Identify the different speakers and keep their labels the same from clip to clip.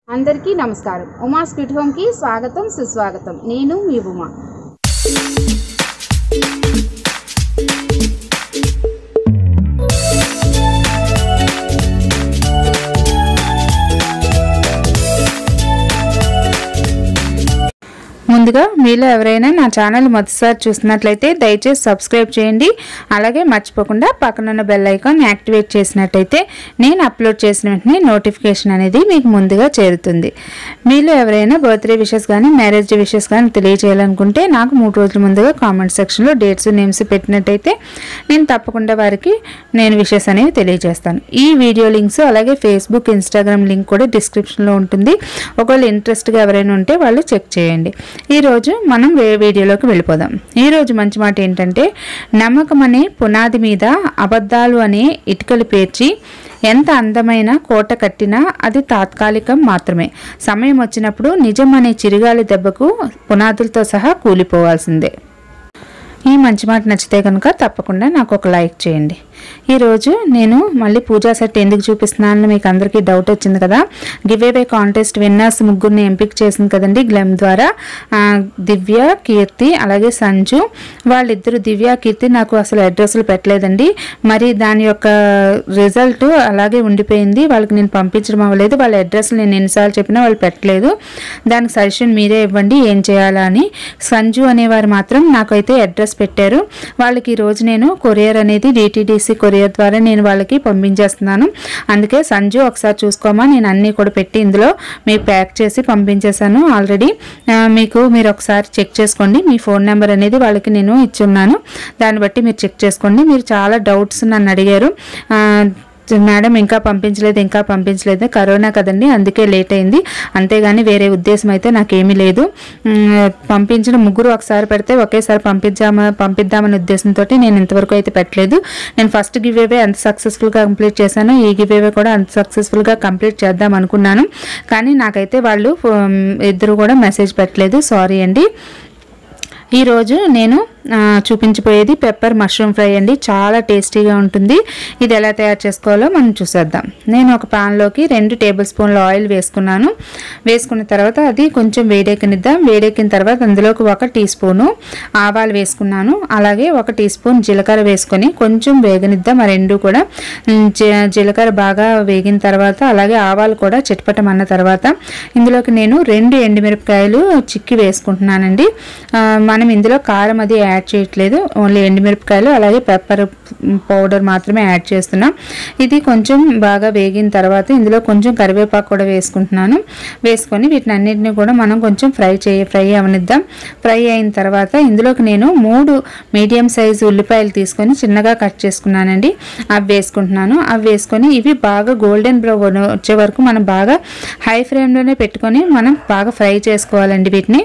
Speaker 1: అందరికీ నమస్కారం Uma sweet home కి స్వాగతం సుస్వాగతం నేను మీ ఉమా ముందుగా మీలో ఎవరైనా నా ఛానల్ మొదటిసారి చూసినట్లయితే దయచేసి సబ్స్క్రైబ్ చేయండి అలాగే మర్చిపోకుండా పక్కనున్న బెల్ ఐకాన్ యాక్టివేట్ చేసినట్టయితే నేను అప్లోడ్ చేసిన వెంటనే నోటిఫికేషన్ అనేది మీకు ముందుగా చేరుతుంది మీలో ఎవరైనా బర్త్డే విషెస్ కానీ మ్యారేజ్ డే విషెస్ కానీ తెలియజేయాలనుకుంటే నాకు మూడు రోజుల ముందుగా కామెంట్ సెక్షన్లో డేట్స్ నేమ్స్ పెట్టినట్టయితే నేను తప్పకుండా వారికి నేను విషెస్ అనేవి తెలియజేస్తాను ఈ వీడియో లింక్స్ అలాగే ఫేస్బుక్ ఇన్స్టాగ్రామ్ లింక్ కూడా డిస్క్రిప్షన్లో ఉంటుంది ఒకవేళ ఇంట్రెస్ట్గా ఎవరైనా ఉంటే వాళ్ళు చెక్ చేయండి ఈరోజు మనం వే వీడియోలోకి వెళ్ళిపోదాం ఈరోజు మంచి మాట ఏంటంటే నమ్మకం అనే పునాది మీద అబద్ధాలు అనే ఇటుకలు పేర్చి ఎంత అందమైన కోట కట్టినా అది తాత్కాలికం మాత్రమే సమయం వచ్చినప్పుడు నిజం అనే చిరుగాలి దెబ్బకు పునాదులతో సహా కూలిపోవాల్సిందే ఈ మంచి మాట నచ్చితే కనుక తప్పకుండా నాకు ఒక లైక్ చేయండి ఈరోజు నేను మళ్ళీ పూజా సెట్ ఎందుకు చూపిస్తున్నానని మీకు అందరికీ డౌట్ వచ్చింది కదా గివ్ అవే కాంటెస్ట్ విన్నర్స్ ముగ్గురిని ఎంపిక చేసింది కదండి గ్లెమ్ ద్వారా ఆ, దివ్య కీర్తి అలాగే సంజు వాళ్ళిద్దరు దివ్య కీర్తి నాకు అసలు అడ్రస్లు పెట్టలేదండి మరి దాని యొక్క రిజల్ట్ అలాగే ఉండిపోయింది వాళ్ళకి నేను పంపించడం అవ్వలేదు వాళ్ళ అడ్రస్ నేను ఎన్నిసార్లు చెప్పినా వాళ్ళు పెట్టలేదు దానికి సజెషన్ మీరే ఇవ్వండి ఏం చేయాలా అని సంజు అనేవారు మాత్రం నాకైతే అడ్రస్ పెట్టారు వాళ్ళకి ఈ రోజు నేను కొరియర్ అనేది డిటీడీసీ కొరియర్ ద్వారా నేను వాళ్ళకి పంపించేస్తున్నాను అందుకే సంజు ఒకసారి చూసుకోమా నేను అన్నీ కూడా పెట్టి ఇందులో మీకు ప్యాక్ చేసి పంపించేశాను ఆల్రెడీ ఆ, మీకు మీరు ఒకసారి చెక్ చేసుకోండి మీ ఫోన్ నెంబర్ అనేది వాళ్ళకి నేను ఇచ్చున్నాను దాన్ని బట్టి మీరు చెక్ చేసుకోండి మీరు చాలా డౌట్స్ నన్ను అడిగారు ఆ, మేడం ఇంకా పంపించలేదు ఇంకా పంపించలేదు కరోనా కదండి అందుకే లేట్ అయింది అంతేగాని వేరే ఉద్దేశం అయితే నాకేమీ లేదు మ్, పంపించిన ముగ్గురు ఒకసారి పెడితే ఒకేసారి పంపించామా పంపిద్దామనే ఉద్దేశంతో నేను ఇంతవరకు అయితే పెట్టలేదు నేను ఫస్ట్ గివ్ అవే అంత సక్సెస్ఫుల్గా కంప్లీట్ చేశాను ఈ గివ్ అవే కూడా అంత సక్సెస్ఫుల్గా కంప్లీట్ చేద్దాం అనుకున్నాను కానీ నాకైతే వాళ్ళు ఉమ్, ఇద్దరు కూడా మెసేజ్ పెట్టలేదు సారీ అండి ఈరోజు నేను ఆ, చూపించబోయేది పెప్పర్ మష్రూమ్ ఫ్రై అండి చాలా టేస్టీగా ఉంటుంది ఇది ఎలా తయారు చేసుకోవాలో మనం చూసేద్దాం నేను ఒక పాన్లోకి రెండు టేబుల్ స్పూన్ల ఆయిల్ వేసుకున్నాను వేసుకున్న తర్వాత అది కొంచెం వేడెక్కనిద్దాం వేడెక్కిన తర్వాత అందులోకి ఒక టీ స్పూను ఆవాలు వేసుకున్నాను అలాగే ఒక టీ స్పూన్ జీలకర్ర వేసుకొని కొంచెం వేగనిద్దాం ఆ రెండు కూడా ఉమ్, జీ- జీలకర్ర బాగా వేగిన తర్వాత అలాగే ఆవాలు కూడా చిటపటమన్న తర్వాత ఇందులోకి నేను రెండు ఎండుమిరపకాయలు చిక్కి వేసుకుంటున్నానండి ఆ, మనం ఇందులో కారం అది యాడ్ చేయట్లేదు ఓన్లీ ఎండుమిరపకాయలు అలాగే పెప్పర్ పౌడర్ మాత్రమే యాడ్ చేస్తున్నాం ఇది కొంచెం బాగా వేగిన తర్వాత ఇందులో కొంచెం కరివేపాకు కూడా వేసుకుంటున్నాను వేసుకొని వీటిని అన్నింటినీ కూడా మనం కొంచెం ఫ్రై చేయ ఫ్రై అవనిద్దాం ఫ్రై అయిన తర్వాత ఇందులోకి నేను మూడు మీడియం సైజు ఉల్లిపాయలు తీసుకొని చిన్నగా కట్ చేసుకున్నానండి అవి వేసుకుంటున్నాను అవి వేసుకొని ఇవి బాగా గోల్డెన్ బ్రౌన్ వచ్చే వరకు మనం బాగా హై ఫ్లేమ్లోనే పెట్టుకొని మనం బాగా ఫ్రై చేసుకోవాలండి వీటిని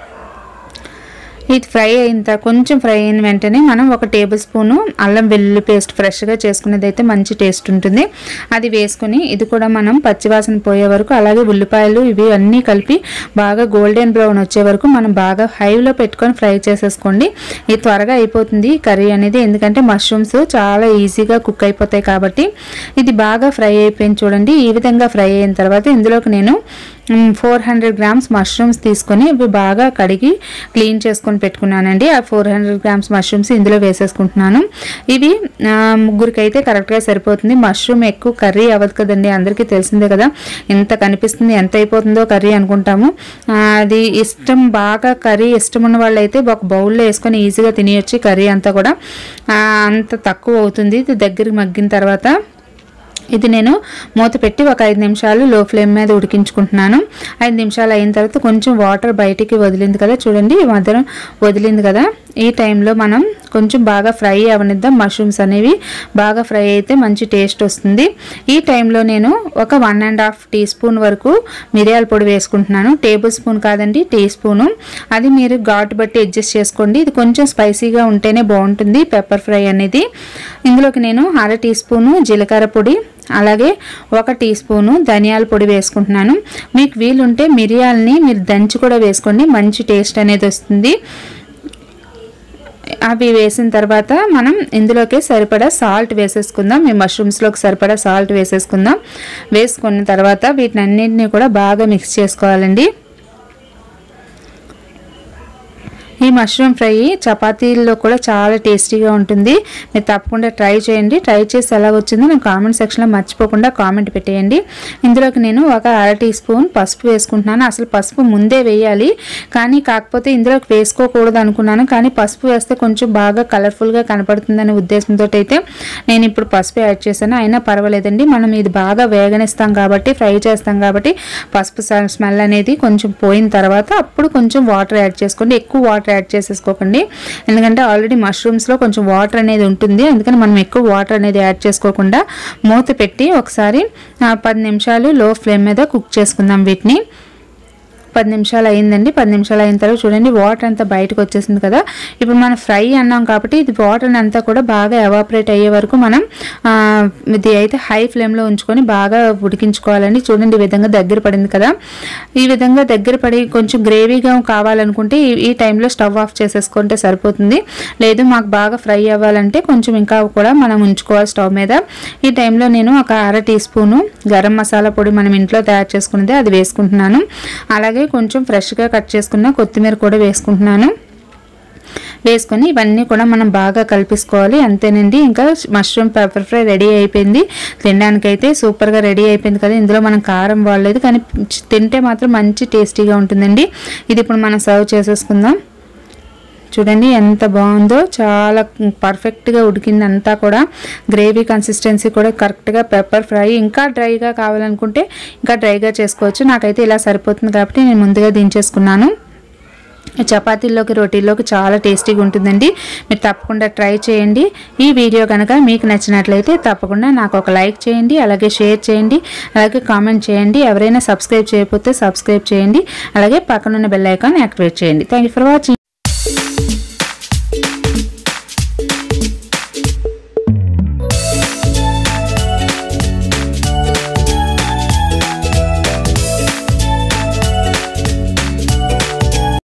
Speaker 1: ఇది ఫ్రై అయిన తర్వాత కొంచెం ఫ్రై అయిన వెంటనే మనం ఒక టేబుల్ స్పూను అల్లం వెల్లుల్లి పేస్ట్ ఫ్రెష్గా చేసుకునేది అయితే మంచి టేస్ట్ ఉంటుంది అది వేసుకొని ఇది కూడా మనం పచ్చివాసన పోయే వరకు అలాగే ఉల్లిపాయలు ఇవి అన్నీ కలిపి బాగా గోల్డెన్ బ్రౌన్ వచ్చే వరకు మనం బాగా హైలో పెట్టుకొని ఫ్రై చేసేసుకోండి ఇది త్వరగా అయిపోతుంది ఈ కర్రీ అనేది ఎందుకంటే మష్రూమ్స్ చాలా ఈజీగా కుక్ అయిపోతాయి కాబట్టి ఇది బాగా ఫ్రై అయిపోయింది చూడండి ఈ విధంగా ఫ్రై అయిన తర్వాత ఇందులోకి నేను ఫోర్ హండ్రెడ్ గ్రామ్స్ మష్రూమ్స్ తీసుకొని ఇవి బాగా కడిగి క్లీన్ చేసుకొని పెట్టుకున్నానండి ఆ ఫోర్ హండ్రెడ్ గ్రామ్స్ మష్రూమ్స్ ఇందులో వేసేసుకుంటున్నాను ఇవి ఆ, ముగ్గురికి అయితే కరెక్ట్గా సరిపోతుంది మష్రూమ్ ఎక్కువ కర్రీ అవ్వదు కదండి అందరికీ తెలిసిందే కదా ఎంత కనిపిస్తుంది ఎంత అయిపోతుందో కర్రీ అనుకుంటాము ఆ, అది ఇష్టం బాగా కర్రీ ఇష్టం ఉన్న వాళ్ళు అయితే ఒక బౌల్లో వేసుకొని ఈజీగా తినేయొచ్చు ఈ కర్రీ అంతా కూడా ఆ, అంత తక్కువ అవుతుంది ఇది దగ్గరికి మగ్గిన తర్వాత ఇది నేను మూత పెట్టి ఒక ఐదు నిమిషాలు లో ఫ్లేమ్ మీద ఉడికించుకుంటున్నాను ఐదు నిమిషాలు అయిన తర్వాత కొంచెం వాటర్ బయటికి వదిలింది కదా చూడండి ఈ మధ్యన వదిలింది కదా ఈ టైంలో మనం కొంచెం బాగా ఫ్రై అవనిద్దాం మష్రూమ్స్ అనేవి బాగా ఫ్రై అయితే మంచి టేస్ట్ వస్తుంది ఈ టైంలో నేను ఒక one and half teaspoon వరకు మిరియాల పొడి వేసుకుంటున్నాను టేబుల్ స్పూన్ కాదండి టీ స్పూను అది మీరు ఘాటు బట్టి అడ్జస్ట్ చేసుకోండి ఇది కొంచెం స్పైసీగా ఉంటేనే బాగుంటుంది పెప్పర్ ఫ్రై అనేది ఇందులోకి నేను అర టీ స్పూను జీలకర్ర పొడి అలాగే ఒక టీ స్పూను ధనియాల పొడి వేసుకుంటున్నాను మీకు వీలుంటే మిరియాలని మీరు దంచి కూడా వేసుకోండి మంచి టేస్ట్ అనేది వస్తుంది అవి వేసిన తర్వాత మనం ఇందులోకి సరిపడా సాల్ట్ వేసేసుకుందాం ఈ మష్రూమ్స్లోకి సరిపడా సాల్ట్ వేసేసుకుందాం వేసుకున్న తర్వాత వీటిని అన్నింటినీ కూడా బాగా మిక్స్ చేసుకోవాలండి ఈ మష్రూమ్ ఫ్రై చపాతీల్లో కూడా చాలా టేస్టీగా ఉంటుంది మీరు తప్పకుండా ట్రై చేయండి ట్రై చేసి ఎలా వచ్చిందో నాకు కామెంట్ సెక్షన్లో మర్చిపోకుండా కామెంట్ పెట్టేయండి ఇందులోకి నేను ఒక అర టీ స్పూన్ పసుపు వేసుకుంటున్నాను అసలు పసుపు ముందే వేయాలి కానీ కాకపోతే ఇందులోకి వేసుకోకూడదు అనుకున్నాను కానీ పసుపు వేస్తే కొంచెం బాగా కలర్ఫుల్గా కనపడుతుందనే ఉద్దేశంతో అయితే నేను ఇప్పుడు పసుపు యాడ్ చేశాను అయినా పర్వాలేదండి మనం ఇది బాగా వేగనిస్తాం కాబట్టి ఫ్రై చేస్తాం కాబట్టి పసుపు స్మెల్ అనేది కొంచెం పోయిన తర్వాత అప్పుడు కొంచెం వాటర్ యాడ్ చేసుకోండి ఎక్కువ వాటర్ యాడ్ చేసేసుకోకండి ఎందుకంటే ఆల్రెడీ మష్రూమ్స్లో కొంచెం వాటర్ అనేది ఉంటుంది అందుకని మనం ఎక్కువ వాటర్ అనేది యాడ్ చేసుకోకుండా మూత పెట్టి ఒకసారి ఆ, పది నిమిషాలు లో ఫ్లేమ్ మీద కుక్ చేసుకుందాం వీటిని పది నిమిషాలు అయిందండి పది నిమిషాలు అయిన తర్వాత చూడండి వాటర్ అంతా బయటకు వచ్చేసింది కదా ఇప్పుడు మనం ఫ్రై అన్నాం కాబట్టి ఇది వాటర్ అంతా కూడా బాగా ఎవాపరేట్ అయ్యే వరకు మనం ఆ, ఇది అయితే హై ఫ్లేమ్లో ఉంచుకొని బాగా ఉడికించుకోవాలండి చూడండి ఈ విధంగా దగ్గర పడింది కదా ఈ విధంగా దగ్గర పడి కొంచెం గ్రేవీగా కావాలనుకుంటే ఈ- ఈ టైంలో స్టవ్ ఆఫ్ చేసేసుకుంటే సరిపోతుంది లేదు మాకు బాగా ఫ్రై అవ్వాలంటే కొంచెం ఇంకా కూడా మనం ఉంచుకోవాలి స్టవ్ మీద ఈ టైంలో నేను ఒక అర టీ స్పూను గరం మసాలా పొడి మనం ఇంట్లో తయారు చేసుకున్నది అది వేసుకుంటున్నాను అలాగే కొంచెం ఫ్రెష్గా కట్ చేసుకున్న కొత్తిమీర కూడా వేసుకుంటున్నాను వేసుకొని ఇవన్నీ కూడా మనం బాగా కలిపేసుకోవాలి అంతేనండి ఇంకా మష్రూమ్ పెప్పర్ ఫ్రై రెడీ అయిపోయింది తినడానికైతే సూపర్గా రెడీ అయిపోయింది కదా ఇందులో మనం కారం వాడలేదు కానీ తింటే మాత్రం మంచి టేస్టీగా ఉంటుందండి ఇది ఇప్పుడు మనం సర్వ్ చేసేసుకుందాం చూడండి ఎంత బాగుందో చాలా పర్ఫెక్ట్గా ఉడికింది అంతా కూడా గ్రేవీ కన్సిస్టెన్సీ కూడా కరెక్ట్గా పెప్పర్ ఫ్రై ఇంకా డ్రైగా కావాలనుకుంటే ఇంకా డ్రైగా చేసుకోవచ్చు నాకైతే ఇలా సరిపోతుంది కాబట్టి నేను ముందుగా దించేసుకున్నాను చపాతీల్లోకి రోటీల్లోకి చాలా టేస్టీగా ఉంటుందండి మీరు తప్పకుండా ట్రై చేయండి ఈ వీడియో కనుక మీకు నచ్చినట్లయితే తప్పకుండా నాకు ఒక లైక్ చేయండి అలాగే షేర్ చేయండి అలాగే కామెంట్ చేయండి ఎవరైనా సబ్స్క్రైబ్ చేయకపోతే సబ్స్క్రైబ్ చేయండి అలాగే పక్కనున్న బెల్ ఐకాన్ యాక్టివేట్ చేయండి థ్యాంక్ యూ ఫర్ వాచింగ్